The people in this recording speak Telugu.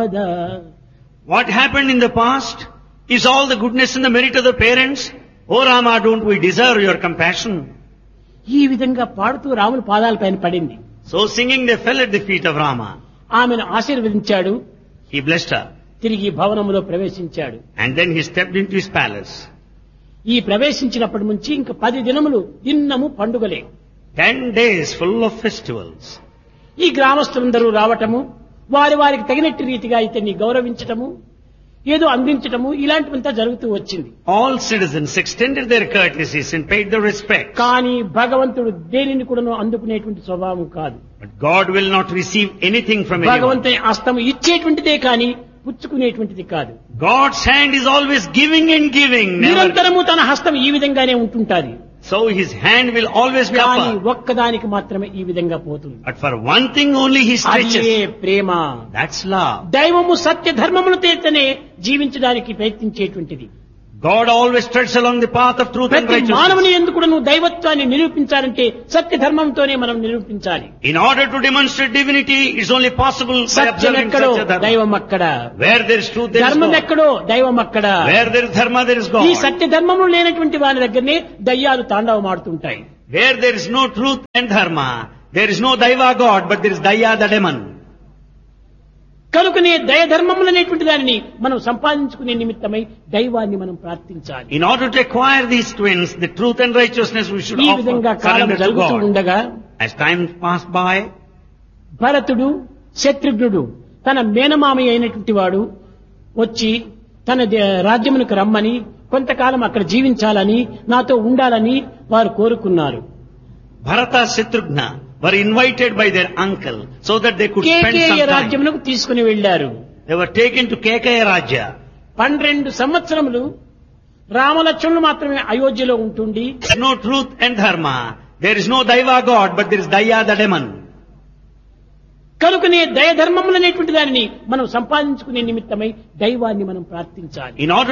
Dada What happened in the past is all the goodness and the merit of the parents. Oh Rama, don't we deserve your compassion? ఈ విధంగా పాడుతూ రాముని పాదాలపైన పడింది So singing they fell at the feet of Rama. ఆమెను ఆశీర్వదించాడు He blessed her. తిరిగి భవనములో ప్రవేశించాడు And then he stepped into his palace. ఈ ప్రవేశించినప్పటి నుంచి ఇంక పది దినములు దిన్నము పండుగలే Ten days full of festivals. ఈ గ్రామస్తులందరూ రావటము వారి వారికి తగినట్టు రీతిగా ఇతన్ని గౌరవించటము ఏదో అందించటము ఇలాంటివంతా జరుగుతూ వచ్చింది All citizens extended their courtesies and paid their respect. కానీ భగవంతుడు దేనిని కూడాను అందుకునేటువంటి స్వభావం కాదు But God will not receive anything from anyone. భగవంతుని హస్తము ఇచ్చేటువంటిదే కానీ పుచ్చుకునేటువంటిది కాదు God's hand is always giving and giving. Never. నిరంతరము తన హస్తం ఈ విధంగానే ఉంటుంటాది So his hand will always be కానీ upper. ఒక్కదానికి మాత్రమే ఈ విధంగా పోతుంది But for one thing only he అదే stretches. Prema That's love. దైవము సత్య ధర్మములు తేతనే జీవించడానికి ప్రయత్నించేటువంటిది God always treads along the path of truth and ప్రతి righteousness. మానవుని ఎందుకు నువ్వు దైవత్వాన్ని నిరూపించాలంటే సత్య ధర్మంతోనే మనం నిరూపించాలి In order to demonstrate divinity, it's only possible by Satyam observing ఎక్కడో Satya Dharma. దైవం అక్కడ Where there is truth, there is ధర్మం God. ఎక్కడో దైవం అక్కడ Where there is dharma, there is ఈ God. సత్య ధర్మములు లేనటువంటి వారి దగ్గరనే దయ్యాలు తాండవమాడుతుంటాయి Where there is no truth and dharma, there is no daiva God, but there is daya the demon. కనుకనే దయ ధర్మములు అనేటువంటి దానిని మనం సంపాదించుకునే నిమిత్తమై దైవాన్ని మనం ప్రార్థించాలి In order to acquire these twins, the truth and righteousness, we should ఈ offer విధంగా కాలం surrender to జరుగుతూ God. ఉండగా As time passed by, భరతుడు శత్రుఘ్నుడు తన మేనమామి అయినటువంటి వాడు వచ్చి తన దే- రాజ్యమునకు రమ్మని కొంతకాలం అక్కడ జీవించాలని నాతో ఉండాలని వారు కోరుకున్నారు Bharata Shatrughna were invited by their uncle so that they could spend కేకేయ some time. రాజ్యమునకు తీసుకుని వెళ్లారు They were taken to Kekaya Rajya. పన్నెండు సంవత్సరములు రామలక్ష్మణులు మాత్రమే అయోధ్యలో ఉంటుండి There is no truth and dharma. There is no daiva God, but there is daya the demon. కనుకనే దయ ధర్మములు అనేటువంటి దానిని మనం సంపాదించుకునే నిమిత్తమై దైవాన్ని మనం ప్రార్థించాలి In order